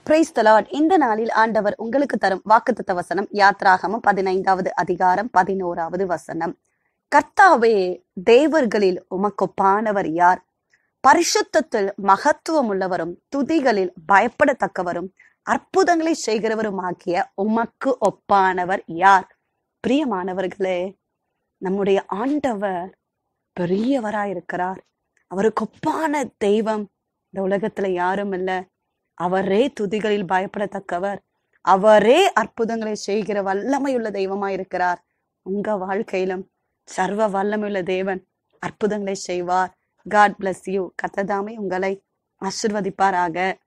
price தலாட் இந்த நாளில் ஆண்டவர் உங்களுக்கு தரும் வாக்குத்தத்த வசனம் யாத்ராகமம் பதினைந்தாவது அதிகாரம் பதினோராவது வசனம் கர்த்தாவே தேவர்களில் உமக்கொப்பானவர் யார் பரிசுத்தத்தில் மகத்துவம் உள்ளவரும் துதிகளில் பயப்படத்தக்கவரும் அற்புதங்களை செய்கிறவரும் ஆகிய உமக்கு ஒப்பானவர் யார் பிரியமானவர்களே நம்முடைய ஆண்டவர் பெரியவராயிருக்கிறார் அவருக்கு ஒப்பான தெய்வம் இந்த உலகத்துல யாரும் இல்ல அவரே துதிகளில் பயப்படத்தக்கவர் அவரே அற்புதங்களை செய்கிற வல்லமையுள்ள தெய்வமா இருக்கிறார் உங்க வாழ்க்கையிலும் சர்வ வல்லமையுள்ள தேவன் அற்புதங்களை செய்வார் காட் bless யூ கத்ததாமே உங்களை ஆசிர்வதிப்பாராக